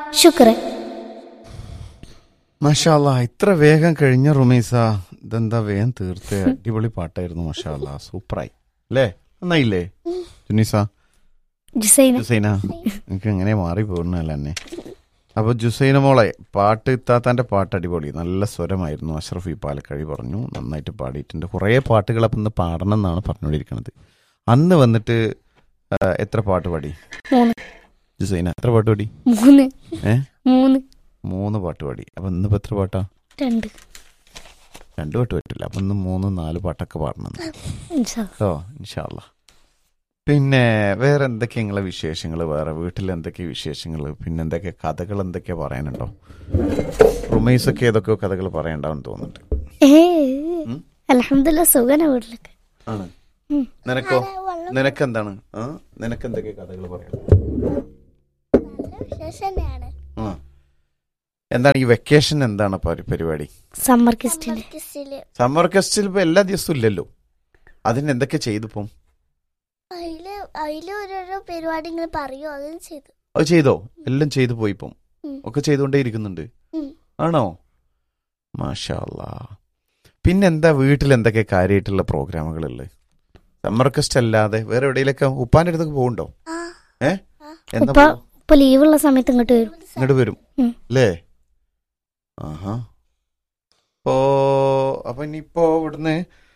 ശുക്രൻ മഷാല്ല ഇത്ര വേഗം കഴിഞ്ഞ റുമീസ ഇതെന്താ വേഗം തീർത്ത് അടിപൊളി പാട്ടായിരുന്നു മഷാല്ല സൂപ്പറായി അല്ലേ നന്നായില്ലേ ജുനീസ ജുസൈന ജുസൈന എനിക്ക് എങ്ങനെ മാറി പോകുന്നല്ല എന്നെ അപ്പൊ ജുസൈന മോളെ പാട്ട് ഇത്താത്താന്റെ പാട്ട് അടിപൊളി നല്ല സ്വരമായിരുന്നു അഷ്റഫ് ഈ പാലക്കഴി പറഞ്ഞു നന്നായിട്ട് പാടിയിട്ടുണ്ട് കുറേ പാട്ടുകൾ അപ്പം ഇന്ന് പാടണം എന്നാണ് പറഞ്ഞുകൊണ്ടിരിക്കുന്നത് അന്ന് വന്നിട്ട് ആ, എത്ര പാട്ട് പാടി മൂന്ന് ജുസൈന എത്ര പാട്ട് പാടി മൂന്ന് ഏ മൂന്ന് മൂന്ന് പാട്ട് പാടി അപ്പൊ ഇന്നിപ്പോ എത്ര പാട്ടാ രണ്ട് രണ്ടു പാട്ട് പറ്റില്ല അപ്പൊ ഇന്ന് മൂന്ന് നാല് പാട്ടൊക്കെ പാടണം ഇൻഷാ അല്ലാ. ഓ ഇൻഷാല്ല പിന്നെ വേറെ എന്തൊക്കെ നിങ്ങളെ വിശേഷങ്ങൾ വേറെ വീട്ടിൽ എന്തൊക്കെ വിശേഷങ്ങൾ പിന്നെ എന്തൊക്കെ കഥകൾ എന്തൊക്കെയാ പറയാനുണ്ടോ റുമൈസൊക്കെ ഏതൊക്കെയോ കഥകൾ പറയണ്ടാവും തോന്നുന്നുണ്ട് ഏ ഉം? അലഹമില്ല സുഖന വീട്ടിലൊക്കെ ആണ് ഉം. നിനക്കോ നിനക്കെന്താണ് ആ നിനക്ക് എന്തൊക്കെ കഥകൾ പറയാം ആ എന്താണ് ഈ വെക്കേഷൻ എന്താണ് പരി- പരിപാടി സമ്മർ കിസ്റ്റില് സമ്മർ കസ്റ്റിൽ ഇപ്പൊ എല്ലാ ദിവസവും ഇല്ലല്ലോ അതിന് എന്തൊക്കെ ചെയ്തു ഇപ്പം അതില് അതില് ഓരോരോ പരിപാടി ഇങ്ങനെ പറയൂ അത് ചെയ്തു അത് ചെയ്തോ എല്ലാം ചെയ്തു പോയി ഇപ്പം ഉം. ഒക്കെ ചെയ്തുകൊണ്ടേ ഇരിക്കുന്നുണ്ട് ഉം. ആണോ മാഷാല്ല പിന്നെന്താ വീട്ടിൽ എന്തൊക്കെ കാര്യമായിട്ടുള്ള പ്രോഗ്രാമുകളുള്ളത് സമ്മർ കസ്റ്റ് അല്ലാതെ വേറെ എവിടെയെങ്കിലൊക്കെ ഉപ്പാന്റെ അടുത്തൊക്കെ പോകുന്നുണ്ടോ ആ ഏ എന്താ ഉപ്പ ഇപ്പൊ ലീവുള്ള സമയത്ത് ഇങ്ങോട്ട് വരും ഇങ്ങോട്ട് വരും ഉം. അല്ലേ ആഹാ ഇപ്പോ അപ്പൊ ഇനിയിപ്പോ ഇവിടുന്ന്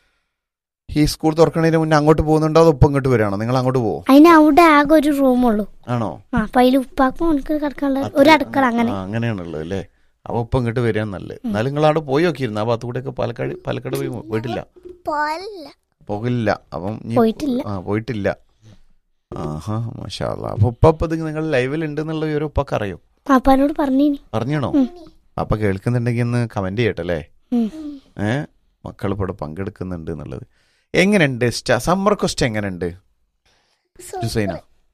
ഈ സ്കൂൾ തുറക്കണതിന് മുന്നേ അങ്ങോട്ട് പോകുന്നുണ്ടോ അതോ ഉപ്പ ഇങ്ങോട്ട് വരികയാണോ നിങ്ങൾ അങ്ങോട്ട് പോവോ അതിന് അവിടെ ആകെ ഒരു റൂമുള്ളൂ ആണോ ആ അപ്പൊ അതിൽ ഉപ്പാക്കും എനിക്ക് കിടക്കാനുള്ള ഒരു അടുക്കള അങ്ങനെ ആ, അങ്ങനെയാണുള്ളത് അല്ലേ അപ്പൊ ഉപ്പ ഇങ്ങോട്ട് വരിക നല്ലത് എന്നാലും നിങ്ങൾ അവിടെ പോയി നോക്കിയിരുന്നു ആ ഭാഗത്തൂടെ ഒക്കെ പാലക്കാട് പാലക്കാട് പോയി പോയിട്ടില്ല പോലല്ല പോകില്ല അപ്പം ഇനി- പോയിട്ടില്ല. ആ പോയിട്ടില്ല ആഹാ മാഷാല്ല അപ്പൊ ഉപ്പ ഇപ്പൊ ഇത് നിങ്ങൾ ലൈവിൽ ഉണ്ട് എന്നുള്ള ഒരു ഉപ്പൊക്കെ അറിയോ പാപ്പാനോട് പറഞ്ഞിനി പറഞ്ഞാണോ അപ്പൊ കേൾക്കുന്നുണ്ടെങ്കിൽ ഒന്ന് കമന്റ് ചെയ്യട്ടല്ലേ ഉം. ഏ മക്കൾ ഇവിടെ പങ്കെടുക്കുന്നുണ്ട് എന്നുള്ളത് എങ്ങനെയുണ്ട് സ്റ്റാ സമ്മർ ക്വസ്റ്റ് എങ്ങനെയുണ്ട് ജുസൈന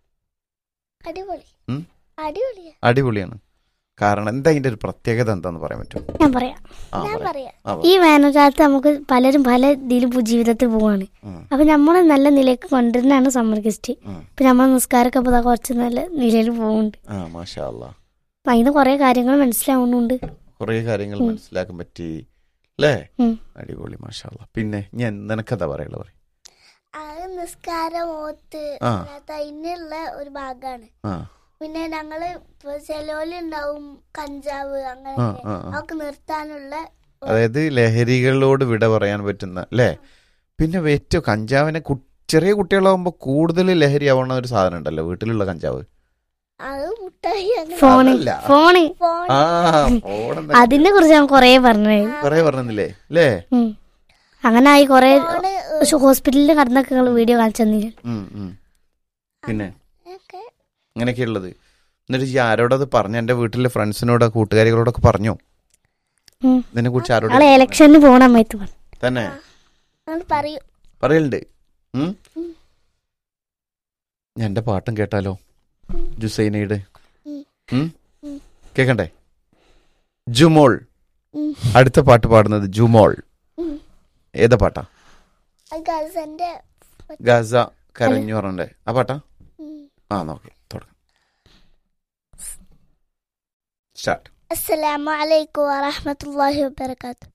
അടിപൊളി ഉം? അടിപൊളിയാ അടിപൊളിയാണ് കാരണം എന്താ അതിന്റെ ഒരു പ്രത്യേകത എന്താന്ന് പറയാൻ പറ്റും ഞാൻ പറയാം ആ ഞാൻ പറ. പറയാം ആ, പറ. ഈ വേനൽക്കാലത്ത് നമുക്ക് പലരും പല ഇതിലും ജീവിതത്തിൽ പോവാണ് ഉം, അപ്പൊ നമ്മളെ നല്ല നിലയ്ക്ക് കൊണ്ടുവരുന്നതാണ് സമ്മർ ഗസ്റ്റ് ഉം. ഇപ്പൊ നമ്മളെ നിസ്കാരമൊക്കെ ഇപ്പൊ ദാ കുറച്ച് നല്ല നിലയിൽ പോകുന്നുണ്ട് ആ മാഷാ അല്ലാ അപ്പൊ അതിന് കുറെ കാര്യങ്ങൾ മനസ്സിലാവുന്നുണ്ട് കുറേ കാര്യങ്ങൾ മനസ്സിലാക്കാൻ പറ്റി അല്ലേ ഉം. അടിപൊളി മാഷാ അല്ലാ. പിന്നെ ഞാൻ നിനക്കെന്താ പറയുള്ളൂ പറയും അത് നിസ്കാരം ഓത്ത് ആ. അല്ലാത്ത അതിനുള്ള ഒരു ഭാഗമാണ് ആ പിന്നെ ഞങ്ങള് ഇപ്പൊ ചെലോലുണ്ടാവും കഞ്ചാവ് അങ്ങനെ ആ, ആ, ആ. അവക്ക് നിർത്താനുള്ള അതായത് ലഹരികളോട് വിട പറയാൻ പറ്റുന്ന അല്ലേ പിന്നെ ഏറ്റവും കഞ്ചാവിനെ കു- ചെറിയ കുട്ടികളാകുമ്പോൾ കൂടുതൽ ലഹരി ആവുന്ന ഒരു സാധനം ഉണ്ടല്ലോ വീട്ടിലുള്ള കഞ്ചാവ് അത് മുട്ടായി അങ്ങനെ ഫോണ് അതല്ല. ഫോണ് ഫോൺ ആ ഫോണെന്താ അതിനെ കുറിച്ച് ഞാൻ കൊറേ പറഞ്ഞു കൊറേ പറഞ്ഞില്ലേ അല്ലേ അങ്ങനെ ആയി കൊറേ ഫോണ് ഹോസ്പിറ്റലിൽ കടന്നൊക്കെ നിങ്ങൾ വീഡിയോ കാണിച്ചു തന്നില്ല ഉം, ഉം. പിന്നെ ഒക്കെ അങ്ങനെയൊക്കെയുള്ളത് എന്നിട്ട് ഈ ആരോടത് പറഞ്ഞു എന്റെ വീട്ടിലെ ഫ്രണ്ട്സിനോട് കൂട്ടുകാരികളോടൊക്കെ പറഞ്ഞു ഉം. ഇതിനെ കുറിച്ച് ആരോട് ആളെ ഇലക്ഷന് പോണ സമയത്ത് പറഞ്ഞു തന്നെ ഞങ്ങൾ പറയും പറയലുണ്ട് ഉം? ഞാൻ എന്റെ പാട്ടും കേട്ടാലോ ജുസൈനയുടെ ഉം. ഉം? ഉം. കേക്കണ്ടേ ജുമോൾ ഉം. അടുത്ത പാട്ട് പാടുന്നത് ജുമോൾ ഉം. ഏതാ പാട്ടാ അത് ഗൾസന്റെ ഗസ കരഞ്ഞു പറഞ്ഞേ ആ പാട്ടാ ഉം. ആ നോക്കി തുടങ്ങാം സ്റ്റാർട്ട് അസ്സലാമു അലൈക്കും വറഹ്മത്തുള്ളാഹി വബറകാത്തു